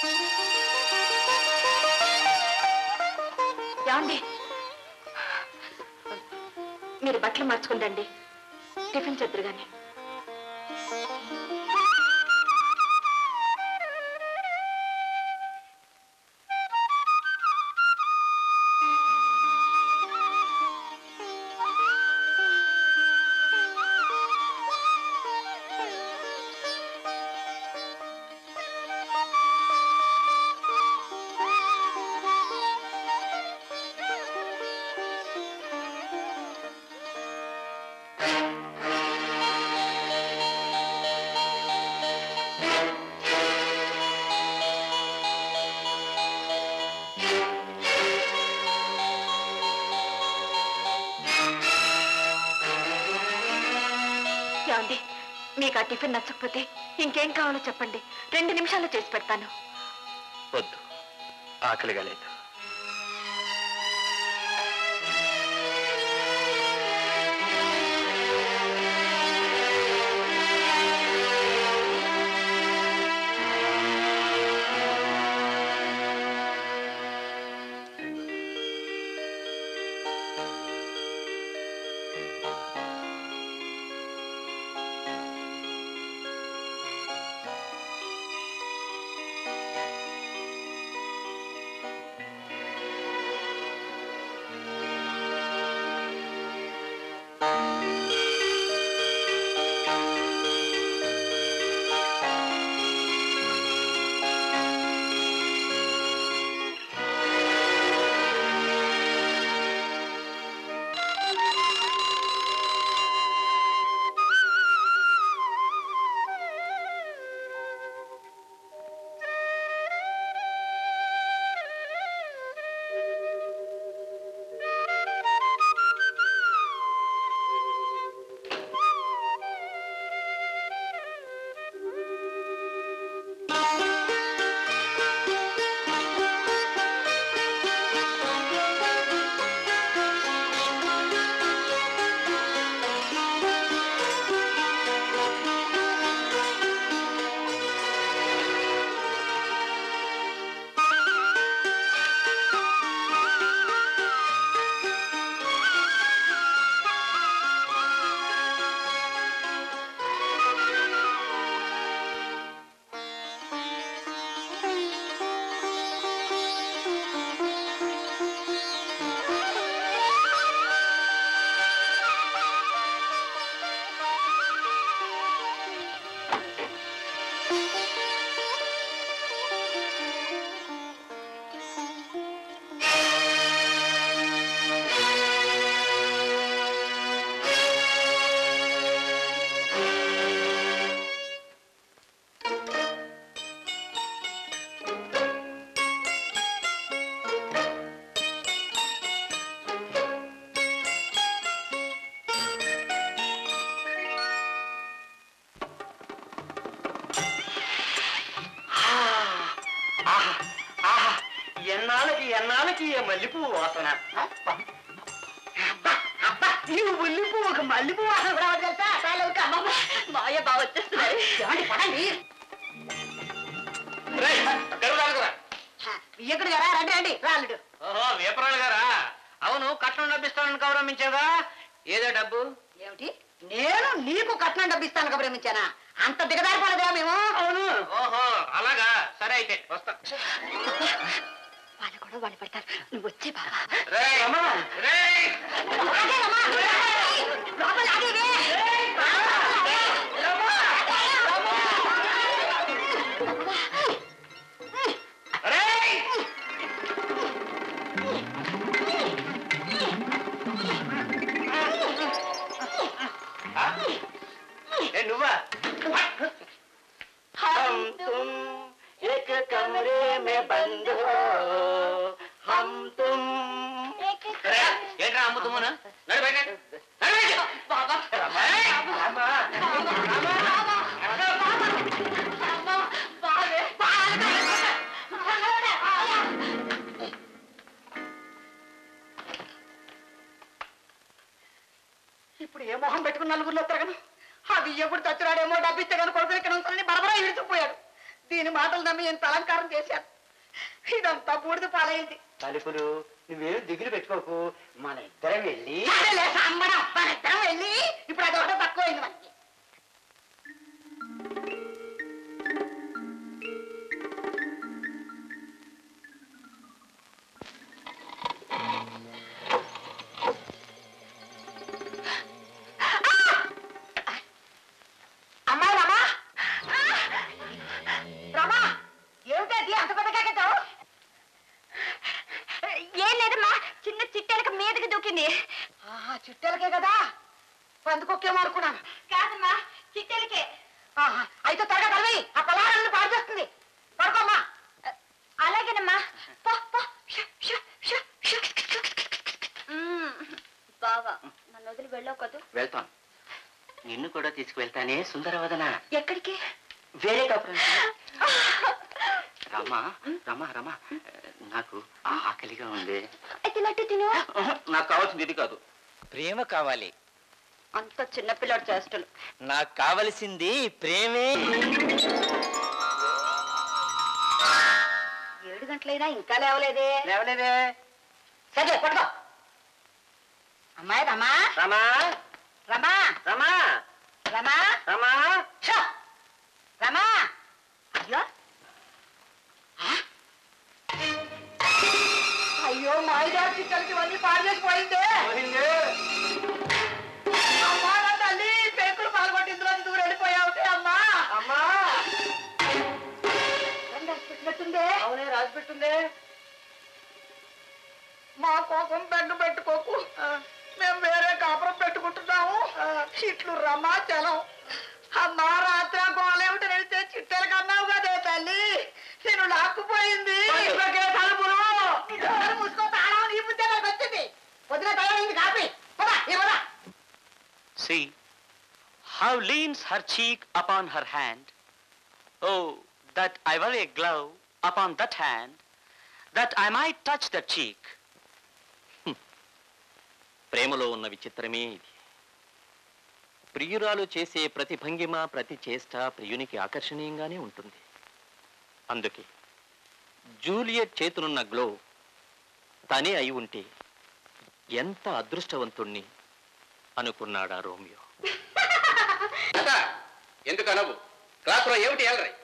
ఏమండి మీరు బట్టలు మార్చుకుందండి టిఫిన్ చెద్దరు గాని ఏమండి మీకు ఆ టిఫిన్ నచ్చకపోతే ఇంకేం కావాలో చెప్పండి రెండు నిమిషాల్లో చేసి పెడతాను వద్దు ఆకలిగా లేదు ఆహా ఆహా ఎన్నాళ్ళకి ఎన్నాళ్ళకి ఈ మల్లెపూ వాసన అబ్బా, అబ్బా, అబ్బా, ఈ మల్లెపూ ఒక మల్లెపూ వాసన కూడా తెలుసా అసలు అమ్మమ్మ మాయ బాగా వచ్చేస్తున్నారు ఏమండి పడండి ఎక్కడ గారా రండి రండి రాలుడు ఓహో వేపరాలు గారా అవును కట్నం డబ్బిస్తానని గౌరవించేదా ఏదో డబ్బు ఏమిటి నేను నీకు కట్నం డబ్బిస్తాను గౌరవించానా అంత దిగదారిపోలేదా మేము అవును ఓహో అలాగా సరే అయితే వస్తా వాళ్ళు కూడా వాళ్ళు పడతారు నువ్వు వచ్చే బాబా రేయ్, రేయ్. లోపల ఆగేవే. రేయ్. ఆ? ఏ నువ్వా हम तुम एक कमरे में बंद हो हम तुम ఏంట్రా అమ్ముతుమ్మనా నడు బయట నడు బయట బాబా రామా ఇప్పుడు ఏ మొహం పెట్టుకున్న నలుగురిలో తిరగను అది ఎప్పుడు చచ్చినాడేమో డబ్బిస్తే కానీ కొడుకుని ఇక్కడ ఉంచాలని బరబరా ఇడిచిపోయాడు దీని మాటలు నమ్మి ఎంత అలంకారం చేశాను ఇదంతా బూడిద పాలైంది తలుపులు నువ్వేం దిగులు పెట్టుకోకు మన ఇద్దరం వెళ్ళి సరేలే సంబడం మన ఇద్దరం వెళ్ళి ఇప్పుడు అదొకటి తక్కువైంది మనకి అమ్మాయి రమా రమా ఏమిటది అంత పెద్ద కాకెత్తావు ఏం లేదమ్మా చిన్న చిట్టెలక మీదకి దూకింది ఆహా చిట్టెలకే కదా పందుకొక్కేమో అనుకున్నాను కాదమ్మా చిట్టెలకే ఆహా, అయితే త్వరగా తల్లి ఆ పలారాన్ని పాడు చేస్తుంది పడుకోమ్మా అలాగేనమ్మా పో, పో. షు, షు, షు, షు. మ్మ్. బావా నన్ను వదిలి వెళ్ళావు కదూ వెళ్తాను నిన్ను కూడా తీసుకువెళ్తానే సుందరవదన ఎక్కడికి వేరే కాపురం రమా రమా రమా నాకు ఆకలిగా ఉంది అయితే లడ్డు తిను నాకు కావాల్సింది ఇది కాదు ప్రేమ కావాలి అంత చిన్నపిల్లడు చేష్టలు నాకు కావలసింది ప్రేమే ఏడు గంటలైనా ఇంకా లేవలేదే లేవలేదే సరే పడుకో అమ్మాయి రమా రమా రమా రమా రమా రమా షో రమా అయ్యో ఆ? అయ్యో మాయిదా చిక్కలకి ఇవన్నీ పాడు చేసిపోయిందే అమ్మా నా తల్లి పెంకులు పాల్గొట్టి ఇందులో దూరం వెళ్ళిపోయావుతే అమ్మా అమ్మా పెట్టినట్టుందే అవునే రాసి పెట్టుందే మా కోసం బెండు పెట్టుకోకు మేము వేరే కాపురం పెట్టుకుంటున్నాము ఇట్లు రమాచలం అమ్మా రాత్రి గోలేమిటి వెళ్తే చిట్టెలు కన్నావు కదే తల్లి నేను లాక్కుపోయింది నీ నోరు మూసుకో తాళం నీ బుద్ధి నాకు వచ్చింది పొద్దున తయారైంది కాపీ పదా ఇవ్వదా See how leans her cheek upon her hand. Oh, that I were a glove upon that hand, that I might touch that cheek. హ్మ్. ప్రేమలో ఉన్న విచిత్రమే ఇది ప్రియురాలు చేసే ప్రతి భంగిమ ప్రతి చేష్ట ప్రియునికి ఆకర్షణీయంగానే ఉంటుంది అందుకే జూలియట్ చేతులున్న గ్లో తనే అయి ఉంటే ఎంత అదృష్టవంతుణ్ణి అనుకున్నాడా రోమియో ఎందుకు అనవు క్లాసులో ఏమిటి ఎలరై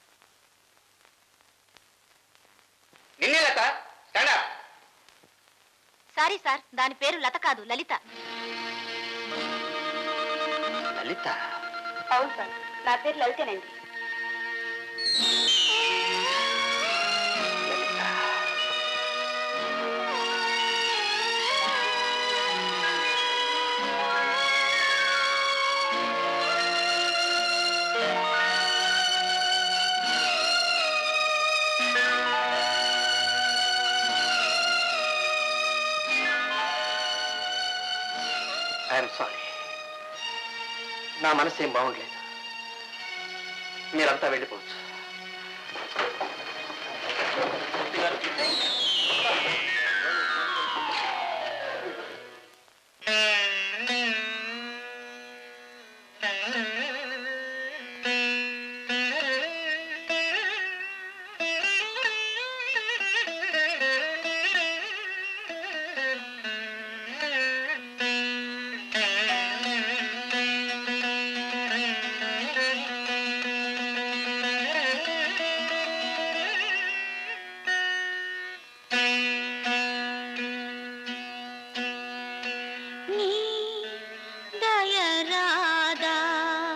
నిన్నే లత స్టాండప్ సారీ సార్ దాని పేరు లత కాదు లలిత లలిత అవును సార్ నా పేరు లలితేనండి లలిత ఐఎమ్ సారీ నా మనసు ఏం బాగుండలేదు మీరంతా వెళ్ళిపోవచ్చు నీ దయరాదా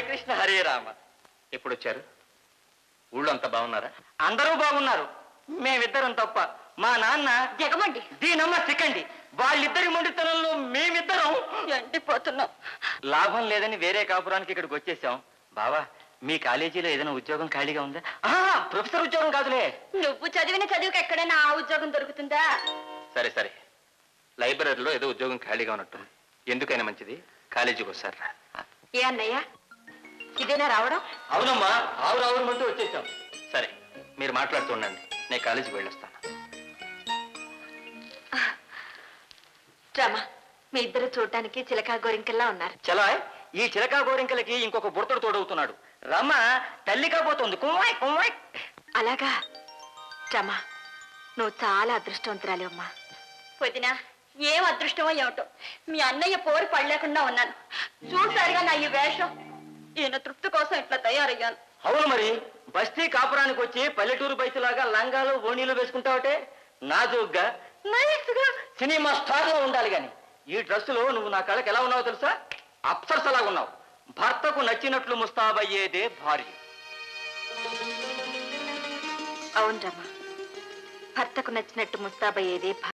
కృష్ణ హరే రామ ఎప్పుడు వచ్చారు ఊళ్ళో అంతా బాగున్నారా అందరూ బాగున్నారు మేమిద్దరం తప్ప మా నాన్న దిగమండి దీనమ్మ సిక్కండి వాళ్ళిద్దరి మొండితనంలో మేమిద్దరం ఎండిపోతున్నాం లాభం లేదని వేరే కాపురానికి ఇక్కడికి వచ్చేసాం బావా మీ కాలేజీలో ఏదైనా ఉద్యోగం ఖాళీగా ఉందా ఆహా, ప్రొఫెసర్ ఉద్యోగం కాదులే నువ్వు చదివిన చదువుకి ఎక్కడైనా ఆ ఉద్యోగం దొరుకుతుందా సరే సరే లైబ్రరీలో ఏదో ఉద్యోగం ఖాళీగా ఉన్నట్టుంది ఎందుకైనా మంచిది కాలేజీకి వస్తారు ఏ అన్నయ్య ఇదేనా రావడం అవునమ్మా ఆవురు ఆవురు మంటూ వచ్చేసాం సరే మీరు మాట్లాడుతూ ఉండండి నేను కాలేజీకి వెళ్ళొస్తాను రమా మీ ఇద్దరు చూడటానికి చిలకా గోరింకల్లా ఉన్నారు చలా ఈ చిలకా గోరింకలకి ఇంకొక బుడతడు తోడవుతున్నాడు రమ్మ తల్లి కాబోతోంది కుమ్మాయ్ కుమ్మాయ్ అలాగా రమా నువ్వు చాలా అదృష్టవంతురాలి అమ్మా వదినా ఏం అదృష్టమో ఏమిటో మీ అన్నయ్య పోరు పడలేకుండా ఉన్నాను చూసారుగా నా ఈ వేషం ఈయన తృప్తి కోసం ఇట్లా తయారయ్యాను అవును మరి బస్తీ కాపురానికి వచ్చి పల్లెటూరు బయసులాగా లంగాలు ఓణీలు వేసుకుంటావటే నాజూగ్గా నైస్గా సినిమా స్టార్ లో ఉండాలి గాని ఈ డ్రెస్సులో నువ్వు నా కళ్ళకి ఎలా ఉన్నావో తెలుసా అప్సరసలాగా ఉన్నావు భర్తకు నచ్చినట్లు ముస్తాబయ్యేదే భార్య అవును రమా భర్తకు నచ్చినట్టు ముస్తాబయ్యేదే